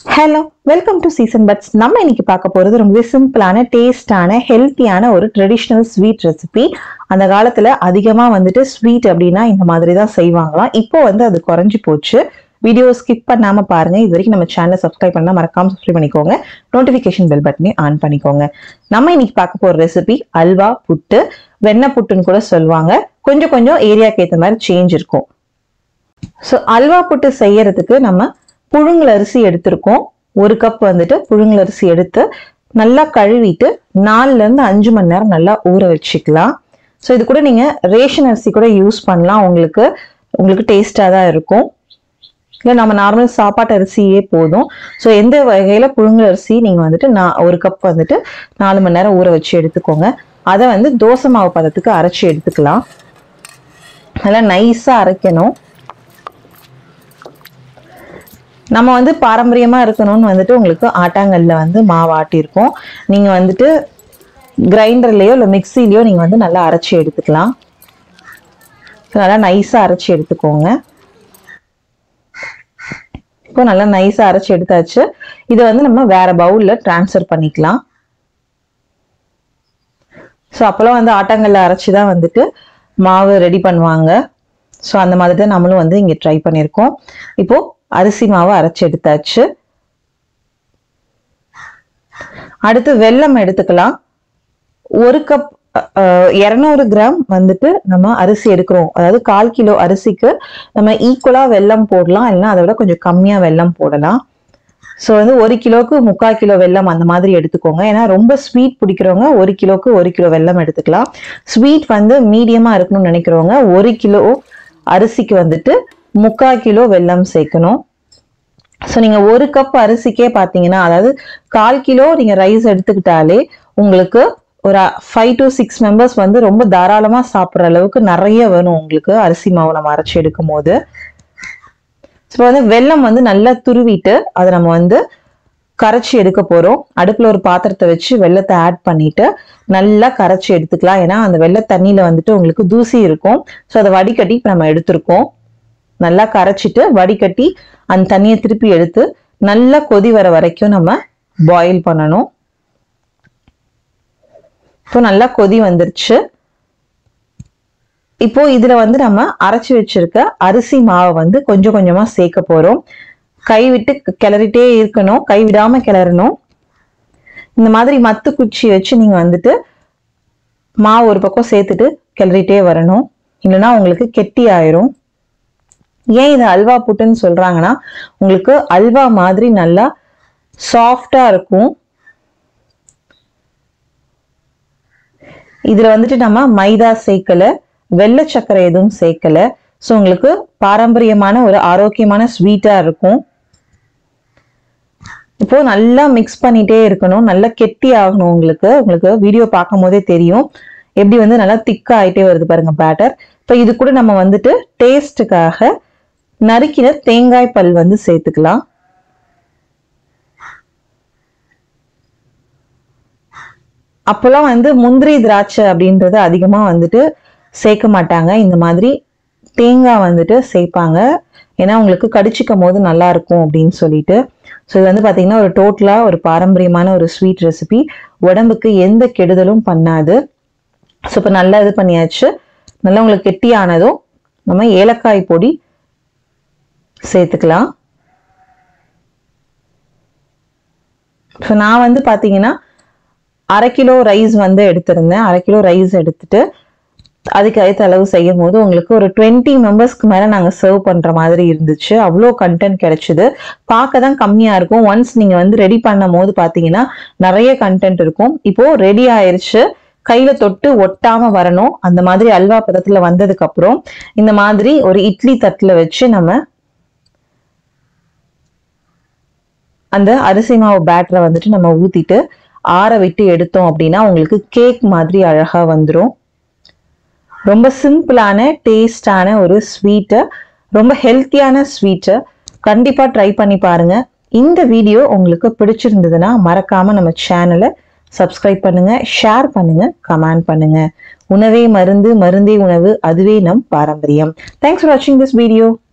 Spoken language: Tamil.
hello welcome to season buds நம்ம இன்னைக்கு பார்க்க போறது ரொம்பவே சிம்பிளான டேஸ்டான ஹெல்த்தியான ஒரு ட்ரெடிஷ்னல் ஸ்வீட் ரெசிபி அந்த காலத்துல அதிகமா வந்துட்டு ஸ்வீட் அப்படின்னா இந்த மாதிரி தான் செய்வாங்களாம் இப்போ வந்து அது குறைஞ்சு போச்சு வீடியோ ஸ்கிப் பண்ணாம பாருங்க இது வரைக்கும் நம்ம சேனலை சப்ஸ்கிரைப் பண்ணா மறக்காம சப்ஸ்கிரைப் பண்ணிக்கோங்க நோட்டிபிகேஷன் பெல் பட்டனையும் ஆன் பண்ணிக்கோங்க நம்ம இன்னைக்கு பார்க்க போற ரெசிபி அல்வா புட்டு வெண்ணெய் புட்டுன்னு கூட சொல்லுவாங்க கொஞ்சம் கொஞ்சம் ஏரியாக்கு ஏற்ற மாதிரி சேஞ்ச் இருக்கும் ஸோ அல்வா புட்டு செய்யறதுக்கு நம்ம புழுங்கல் அரிசி எடுத்திருக்கோம் ஒரு கப் வந்துட்டு புழுங்கல் அரிசி எடுத்து நல்லா கழுவிட்டு நாலுல இருந்து அஞ்சு மணி நேரம் நல்லா ஊற வச்சுக்கலாம் ஸோ இது கூட நீங்க ரேஷன் அரிசி கூட யூஸ் பண்ணலாம் உங்களுக்கு உங்களுக்கு டேஸ்டாக தான் இருக்கும் இல்லை நம்ம நார்மல் சாப்பாட்டு அரிசியே போதும் ஸோ எந்த வகையில் புழுங்கல் அரிசி நீங்கள் வந்துட்டு நான் ஒரு கப் வந்துட்டு நாலு மணி நேரம் ஊற வச்சு எடுத்துக்கோங்க அதை வந்து தோசை மாவு பதத்துக்கு அரைச்சி எடுத்துக்கலாம் நல்லா நைஸாக அரைக்கணும் நம்ம வந்து பாரம்பரியமா இருக்கணும்னு வந்துட்டு உங்களுக்கு ஆட்டாங்கல்ல வந்து மாவு ஆட்டியிருக்கோம் நீங்க வந்துட்டு கிரைண்டர்லயோ இல்லை மிக்சிலையோ நீங்க வந்து நல்லா அரைச்சி எடுத்துக்கலாம் நல்லா நைஸா அரைச்சி எடுத்துக்கோங்க இப்போ நல்லா நைஸா அரைச்சி எடுத்தாச்சு இதை வந்து நம்ம வேற பவுல்ல டிரான்ஸ்ஃபர் பண்ணிக்கலாம் ஸோ அப்போல்லாம் வந்து ஆட்டாங்கல்ல அரைச்சி தான் வந்துட்டு மாவு ரெடி பண்ணுவாங்க ஸோ அந்த மாதிரி தான் நம்மளும் வந்து இங்கே ட்ரை பண்ணியிருக்கோம் இப்போ அரிசி மாவு அரைச்சி எடுத்தாச்சு அடுத்து வெல்லம் எடுத்துக்கலாம் ஒரு கப் இரநூறு கிராம் வந்துட்டு நம்ம அரிசி எடுக்கிறோம் அதாவது கால் கிலோ அரிசிக்கு நம்ம ஈக்குவலா வெல்லம் போடலாம் இல்லைன்னா அதை விட கொஞ்சம் கம்மியா வெல்லம் போடலாம் ஸோ வந்து ஒரு கிலோக்கு முக்கால் கிலோ வெல்லம் அந்த மாதிரி எடுத்துக்கோங்க ஏன்னா ரொம்ப ஸ்வீட் பிடிக்கிறவங்க ஒரு கிலோக்கு ஒரு கிலோ வெல்லம் எடுத்துக்கலாம் ஸ்வீட் வந்து மீடியமா இருக்கணும்னு நினைக்கிறவங்க ஒரு கிலோ அரிசிக்கு வந்துட்டு முக்கால் கிலோ வெல்லம் சேர்க்கணும் ஸோ நீங்கள் ஒரு கப் அரிசிக்கே பார்த்தீங்கன்னா அதாவது கால் கிலோ நீங்கள் ரைஸ் எடுத்துக்கிட்டாலே உங்களுக்கு ஒரு ஃபைவ் டு சிக்ஸ் மெம்பர்ஸ் வந்து ரொம்ப தாராளமாக சாப்பிட்ற அளவுக்கு நிறைய வேணும் உங்களுக்கு அரிசி மாவு நம்ம அரைச்சி எடுக்கும் போது ஸோ வந்து வெல்லம் வந்து நல்லா துருவிட்டு அதை நம்ம வந்து கரைச்சி எடுக்க போகிறோம் அடுப்பில் ஒரு பாத்திரத்தை வச்சு வெள்ளத்தை ஆட் பண்ணிட்டு நல்லா கரைச்சி எடுத்துக்கலாம் ஏன்னா அந்த வெள்ளை தண்ணியில் வந்துட்டு உங்களுக்கு தூசி இருக்கும் ஸோ அதை வடிகட்டி இப்போ நம்ம எடுத்திருக்கோம் நல்லா கரைச்சிட்டு வடிகட்டி அந்த தண்ணியை திருப்பி எடுத்து நல்லா கொதி வர வரைக்கும் நம்ம பாயில் பண்ணணும் இப்போ நல்லா கொதி வந்துருச்சு இப்போ இதுல வந்து நம்ம அரைச்சி வச்சிருக்க அரிசி மாவை வந்து கொஞ்சம் கொஞ்சமா சேர்க்க போறோம் கை விட்டு கிளறிட்டே இருக்கணும் கை விடாம கிளறணும் இந்த மாதிரி மத்து குச்சி வச்சு நீங்க வந்துட்டு மாவு ஒரு பக்கம் சேர்த்துட்டு கிளறிட்டே வரணும் இல்லைன்னா உங்களுக்கு கெட்டி ஆயிரும் ஏன் இது அல்வா புட்டுன்னு சொல்றாங்கன்னா உங்களுக்கு அல்வா மாதிரி நல்லா சாஃப்டா இருக்கும் இதுல வந்துட்டு நம்ம மைதா சேர்க்கல வெள்ளை சர்க்கரை எதுவும் சேர்க்கல ஸோ உங்களுக்கு பாரம்பரியமான ஒரு ஆரோக்கியமான ஸ்வீட்டா இருக்கும் இப்போ நல்லா மிக்ஸ் பண்ணிட்டே இருக்கணும் நல்லா கெட்டி ஆகணும் உங்களுக்கு உங்களுக்கு வீடியோ பார்க்கும் போதே தெரியும் எப்படி வந்து நல்லா திக்கா ஆயிட்டே வருது பாருங்க பேட்டர் இப்போ இது கூட நம்ம வந்துட்டு டேஸ்ட்டுக்காக நறுக்கின தேங்காய் பல் வந்து சேர்த்துக்கலாம் அப்போல்லாம் வந்து முந்திரி திராட்சை அப்படின்றது அதிகமா வந்துட்டு சேர்க்க மாட்டாங்க இந்த மாதிரி தேங்காய் வந்துட்டு சேர்ப்பாங்க ஏன்னா உங்களுக்கு கடிச்சிக்கும் போது நல்லா இருக்கும் அப்படின்னு சொல்லிட்டு ஸோ இது வந்து பார்த்தீங்கன்னா ஒரு டோட்டலாக ஒரு பாரம்பரியமான ஒரு ஸ்வீட் ரெசிபி உடம்புக்கு எந்த கெடுதலும் பண்ணாது ஸோ இப்போ நல்லா இது பண்ணியாச்சு நல்லா உங்களுக்கு கெட்டியானதும் நம்ம ஏலக்காய் பொடி சேர்த்துக்கலாம் ஸோ நான் வந்து பார்த்தீங்கன்னா அரை கிலோ ரைஸ் வந்து எடுத்திருந்தேன் அரை கிலோ ரைஸ் எடுத்துட்டு அதுக்கு ஏற்ற அளவு செய்யும் போது உங்களுக்கு ஒரு டுவெண்ட்டி மெம்பர்ஸ்க்கு மேலே நாங்கள் சர்வ் பண்ணுற மாதிரி இருந்துச்சு அவ்வளோ கண்டென்ட் கிடைச்சிது பார்க்க தான் கம்மியாக இருக்கும் ஒன்ஸ் நீங்கள் வந்து ரெடி பண்ணும் போது பார்த்தீங்கன்னா நிறைய கண்டென்ட் இருக்கும் இப்போ ரெடி ஆயிருச்சு கையில தொட்டு ஒட்டாம வரணும் அந்த மாதிரி அல்வா பதத்துல வந்ததுக்கு அப்புறம் இந்த மாதிரி ஒரு இட்லி தட்டுல வச்சு நம்ம அந்த அரிசி மாவு பேட்டரை வந்துட்டு நம்ம ஊத்திட்டு ஆற விட்டு எடுத்தோம் அப்படின்னா உங்களுக்கு கேக் மாதிரி அழகா வந்துடும் ரொம்ப சிம்பிளான டேஸ்டான ஒரு ஸ்வீட்டு ரொம்ப ஹெல்த்தியான ஸ்வீட்டு கண்டிப்பா ட்ரை பண்ணி பாருங்க இந்த வீடியோ உங்களுக்கு பிடிச்சிருந்ததுன்னா மறக்காம நம்ம சேனலை சப்ஸ்கிரைப் பண்ணுங்க ஷேர் பண்ணுங்க கமெண்ட் பண்ணுங்க உணவே மருந்து மருந்தே உணவு அதுவே நம் பாரம்பரியம் தேங்க்ஸ் ஃபார் வாட்சிங் திஸ் வீடியோ